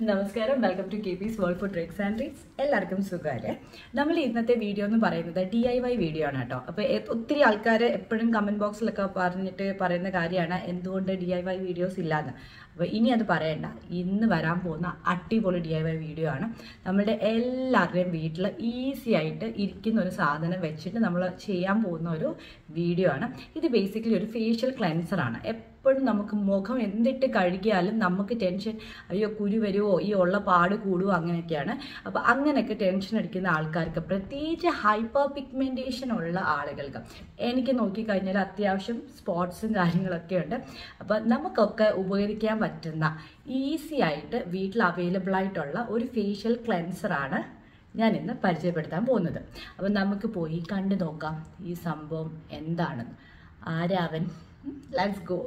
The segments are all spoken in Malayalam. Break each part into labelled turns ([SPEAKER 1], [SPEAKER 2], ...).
[SPEAKER 1] നമസ്കാരം welcome to K peace world for tricks and tricks എല്ലാവർക്കും സുഖമല്ലേ നമ്മൾ ഇന്നത്തെ വീഡിയോ എന്ന് പറയുന്നത് ഡി ഐ വൈ വീഡിയോ ആണ് കേട്ടോ അപ്പോൾ ഒത്തിരി ആൾക്കാർ എപ്പോഴും കമൻറ്റ് ബോക്സിലൊക്കെ പറഞ്ഞിട്ട് പറയുന്ന കാര്യമാണ് എന്തുകൊണ്ട് ഡി ഐ വൈ വീഡിയോസ് ഇല്ലാന്ന് അപ്പോൾ ഇനി അത് പറയണ്ട ഇന്ന് വരാൻ പോകുന്ന അടിപൊളി ഡി ഐ വൈ വീഡിയോ ആണ് നമ്മളുടെ എല്ലാവരുടെയും വീട്ടിൽ ഈസി ആയിട്ട് ഇരിക്കുന്ന ഒരു സാധനം വെച്ചിട്ട് നമ്മൾ ചെയ്യാൻ പോകുന്ന ഒരു വീഡിയോ ആണ് ഇത് ബേസിക്കലി ഒരു ഫേഷ്യൽ ക്ലെൻസർ ആണ് എപ്പോഴും നമുക്ക് മുഖം എന്തിട്ട് കഴുകിയാലും നമുക്ക് ടെൻഷൻ അയ്യോ കുരു വരുമോ ഈ ഉള്ള പാട് കൂടുമോ അങ്ങനെയൊക്കെയാണ് അപ്പോൾ അങ്ങനെയൊക്കെ ടെൻഷൻ അടിക്കുന്ന ആൾക്കാർക്ക് പ്രത്യേകിച്ച് ഹൈപ്പർ പിഗ്മെൻറ്റേഷൻ ഉള്ള ആളുകൾക്ക് എനിക്ക് നോക്കിക്കഴിഞ്ഞാൽ അത്യാവശ്യം സ്പോട്സും കാര്യങ്ങളൊക്കെ ഉണ്ട് അപ്പോൾ നമുക്കൊക്കെ ഉപകരിക്കാൻ പറ്റുന്ന ഈസി ആയിട്ട് വീട്ടിൽ അവൈലബിൾ ആയിട്ടുള്ള ഒരു ഫേഷ്യൽ ക്ലെൻസർ ആണ് ഞാൻ ഇന്ന് പരിചയപ്പെടുത്താൻ പോകുന്നത് അപ്പം നമുക്ക് പോയി കണ്ടു നോക്കാം ഈ സംഭവം എന്താണെന്ന് ആരാവൻ ലെറ്റ്സ് ഗോ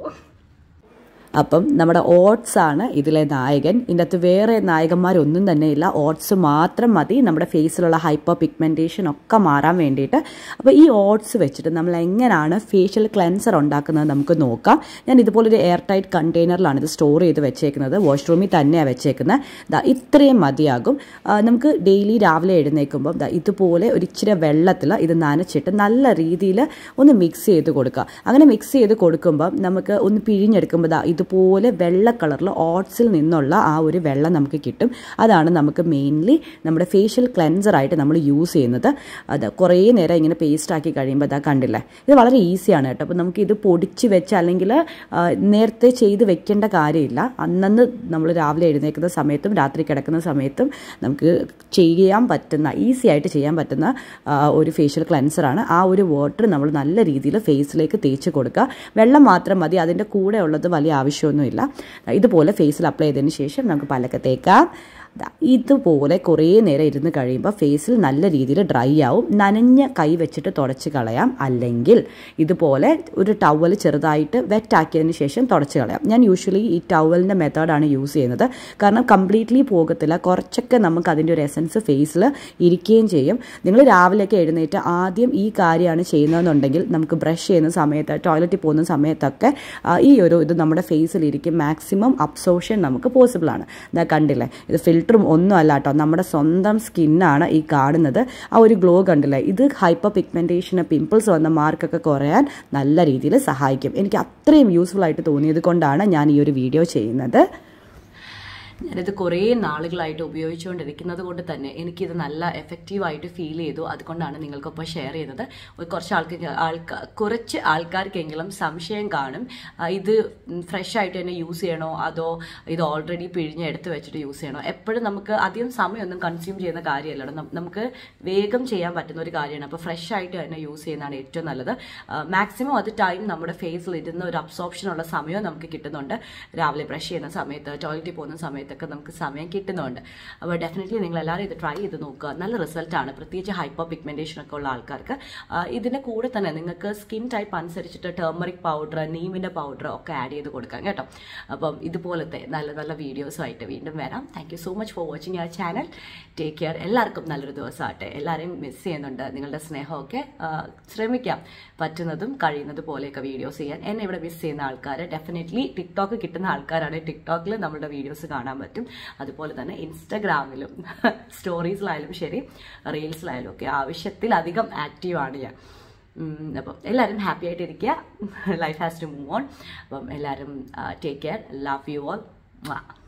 [SPEAKER 2] അപ്പം നമ്മുടെ ഓട്സ് ആണ് ഇതിലെ നായകൻ ഇതിൻ്റെ അകത്ത് വേറെ നായകന്മാരൊന്നും തന്നെ ഇല്ല ഓട്സ് മാത്രം മതി നമ്മുടെ ഫേസിലുള്ള ഹൈപ്പർ പിഗ്മെൻറ്റേഷൻ ഒക്കെ മാറാൻ വേണ്ടിയിട്ട് അപ്പോൾ ഈ ഓട്സ് വെച്ചിട്ട് നമ്മൾ എങ്ങനെയാണ് ഫേഷ്യൽ ക്ലെൻസർ ഉണ്ടാക്കുന്നത് നമുക്ക് നോക്കാം ഞാൻ ഇതുപോലൊരു എയർ ടൈറ്റ് കണ്ടെയ്നറിലാണ് ഇത് സ്റ്റോർ ചെയ്ത് വെച്ചേക്കുന്നത് വാഷ്റൂമിൽ തന്നെയാണ് വെച്ചേക്കുന്നത് ദാ ഇത്രയും മതിയാകും ആ, നമുക്ക് ഡെയിലി രാവിലെ എഴുന്നേൽക്കുമ്പോൾ ദാ ഇതുപോലെ ഒരു ഇച്ചിരി വെള്ളത്തിൽ ഇത് നനച്ചിട്ട് നല്ല രീതിയിൽ ഒന്ന് മിക്സ് ചെയ്ത് കൊടുക്കുക അങ്ങനെ മിക്സ് ചെയ്ത് കൊടുക്കുമ്പോൾ നമുക്ക് ഒന്ന് പിഴിഞ്ഞെടുക്കുമ്പോൾ ദാ ഇതുപോലെ വെള്ള കളറിൽ ഓട്സിൽ നിന്നുള്ള ആ ഒരു വെള്ളം നമുക്ക് കിട്ടും അതാണ് നമുക്ക് മെയിൻലി നമ്മുടെ ഫേഷ്യൽ ക്ലെൻസറായിട്ട് നമ്മൾ യൂസ് ചെയ്യുന്നത് അത് കുറേ നേരം ഇങ്ങനെ പേസ്റ്റ് ആക്കി കഴിയുമ്പോൾ അതാ കണ്ടില്ലേ ഇത് വളരെ ഈസിയാണ് കേട്ടോ അപ്പോൾ നമുക്ക് ഇത് പൊടിച്ച് വെച്ച് അല്ലെങ്കിൽ ആ, നേരത്തെ ചെയ്ത് വെക്കേണ്ട കാര്യമില്ല അന്നന്ന് നമ്മൾ രാവിലെ എഴുന്നേൽക്കുന്ന സമയത്തും രാത്രി കിടക്കുന്ന സമയത്തും നമുക്ക് ചെയ്യാൻ പറ്റുന്ന ഈസി ആയിട്ട് ചെയ്യാൻ പറ്റുന്ന ആ, ഒരു ഫേഷ്യൽ ക്ലെൻസറാണ് ആ ഒരു വാട്ടർ നമ്മൾ നല്ല രീതിയിൽ ഫേസിലേക്ക് തേച്ച് കൊടുക്കുക വെള്ളം മാത്രം മതി അതിൻ്റെ കൂടെ ഉള്ളത് വലിയ ആവശ്യമൊന്നുമില്ല ഇതുപോലെ ഫേസിൽ അപ്ലൈ ചെയ്തതിന് ശേഷം നമുക്ക് പലക്കെ തേക്കാം ദാ ഇതുപോലെ കുറേ നേരം ഇരുന്ന് കഴിയുമ്പോൾ ഫേസിൽ നല്ല രീതിയിൽ ഡ്രൈ ആവും നനഞ്ഞ കൈ വെച്ചിട്ട് തുടച്ച് കളയാം അല്ലെങ്കിൽ ഇതുപോലെ ഒരു ടവൽ ചെറുതായിട്ട് വെറ്റാക്കിയതിന് ശേഷം തുടച്ച് കളയാം ഞാൻ യൂഷ്വലി ഈ ടവലിൻ്റെ മെത്തേഡാണ് യൂസ് ചെയ്യുന്നത് കാരണം കംപ്ലീറ്റ്ലി പോകത്തില്ല കുറച്ചൊക്കെ നമുക്ക് അതിൻ്റെ ഒരു എസൻസ് ഫേസിൽ ഇരിക്കുകയും ചെയ്യും നിങ്ങൾ രാവിലെയൊക്കെ എഴുന്നേറ്റ് ആദ്യം ഈ കാര്യമാണ് ചെയ്യുന്നതെന്നുണ്ടെങ്കിൽ നമുക്ക് ബ്രഷ് ചെയ്യുന്ന സമയത്ത് ടോയ്ലറ്റിൽ പോകുന്ന സമയത്തൊക്കെ ആ, ഈ ഒരു ഇത് നമ്മുടെ ഫേസിൽ ഇരിക്കും മാക്സിമം അബ്സോർഷൻ നമുക്ക് പോസിബിൾ ആണ് ഇതാ കണ്ടില്ലേ ഇത് ഫിൽറ്ററും ഒന്നും അല്ല കേട്ടോ നമ്മുടെ സ്വന്തം സ്കിന്നാണ് ഈ കാണുന്നത് ആ ഒരു ഗ്ലോ കണ്ടില്ലേ ഇത് ഹൈപ്പർ പിഗ്മെൻറ്റേഷന് പിമ്പിൾസ് വന്ന മാർക്കൊക്കെ കുറയാൻ നല്ല രീതിയിൽ സഹായിക്കും എനിക്ക് അത്രയും യൂസ്ഫുൾ ആയിട്ട് തോന്നിയത് കൊണ്ടാണ് ഞാൻ ഈ ഒരു വീഡിയോ ചെയ്യുന്നത്
[SPEAKER 1] ഞാനിത് കുറേ നാളുകളായിട്ട് ഉപയോഗിച്ചുകൊണ്ടിരിക്കുന്നത് കൊണ്ട് തന്നെ എനിക്കിത് നല്ല എഫക്റ്റീവായിട്ട് ഫീൽ ചെയ്തു അതുകൊണ്ടാണ് നിങ്ങൾക്കൊപ്പം ഷെയർ ചെയ്യുന്നത് ഒരു കുറച്ച് ആൾക്ക് ആൾക്കാർ കുറച്ച് ആൾക്കാർക്കെങ്കിലും സംശയം കാണും ആ, ഇത് ഫ്രഷ് ആയിട്ട് തന്നെ യൂസ് ചെയ്യണോ അതോ ഇത് ഓൾറെഡി പിഴിഞ്ഞ് എടുത്ത് വെച്ചിട്ട് യൂസ് ചെയ്യണോ എപ്പോഴും നമുക്ക് അധികം സമയമൊന്നും കൺസ്യൂം ചെയ്യുന്ന കാര്യമല്ല നം- നമുക്ക് വേഗം ചെയ്യാൻ പറ്റുന്ന ഒരു കാര്യമാണ് അപ്പോൾ ഫ്രഷ് ആയിട്ട് തന്നെ യൂസ് ചെയ്യുന്നതാണ് ഏറ്റവും നല്ലത് മാക്സിമം അത് ടൈം നമ്മുടെ ഫേസിൽ ഇരുന്ന ഒരു അബ്സോർപ്ഷൻ ഉള്ള സമയവും നമുക്ക് കിട്ടുന്നുണ്ട് രാവിലെ ബ്രഷ് ചെയ്യുന്ന സമയത്ത് ടോയ്ലറ്റിൽ പോകുന്ന സമയത്തൊക്കെ നമുക്ക് സമയം കിട്ടുന്നുണ്ട് അപ്പോൾ ഡെഫിനറ്റ്ലി നിങ്ങൾ എല്ലാവരും ഇത് ട്രൈ ചെയ്ത് നോക്കുക നല്ല റിസൾട്ടാണ് പ്രത്യേകിച്ച് ഹൈപ്പർ പിഗ്മെൻറ്റേഷൻ ഒക്കെ ഉള്ള ആൾക്കാർക്ക് ആ, ഇതിന്റെ കൂടെ തന്നെ നിങ്ങൾക്ക് സ്കിൻ ടൈപ്പ് അനുസരിച്ചിട്ട് ടേമറിക് പൗഡർ നീമിൻ്റെ പൗഡർ ഒക്കെ ആഡ് ചെയ്ത് കൊടുക്കാം കേട്ടോ അപ്പം ഇതുപോലത്തെ നല്ല നല്ല വീഡിയോസുമായിട്ട് വീണ്ടും വരാം thank you so much for watching your channel take care എല്ലാവർക്കും നല്ലൊരു ദിവസമാട്ടെ എല്ലാവരെയും മിസ് ചെയ്യുന്നുണ്ട് നിങ്ങളുടെ സ്നേഹമൊക്കെ ആ, ശ്രമിക്കാം പറ്റുന്നതും കഴിയുന്നത് പോലെയൊക്കെ വീഡിയോസ് ചെയ്യാൻ എന്നെ ഇവിടെ മിസ് ചെയ്യുന്ന ആൾക്കാർ ഡെഫിനറ്റ്ലി ടിക്ടോക്ക് കിട്ടുന്ന ആൾക്കാരാണ് ടിക്ടോക്കിൽ നമ്മുടെ വീഡിയോസ് കാണാൻ പറ്റും അതുപോലെ തന്നെ ഇൻസ്റ്റഗ്രാമിലും സ്റ്റോറീസിലായാലും ശരി റീൽസിലായാലും ഒക്കെ ആവശ്യത്തിലധികം ആക്റ്റീവാണ് ഞാൻ ഉം, അപ്പം എല്ലാവരും ഹാപ്പി ആയിട്ടിരിക്കുക life has to move on അപ്പം എല്ലാവരും take care love you all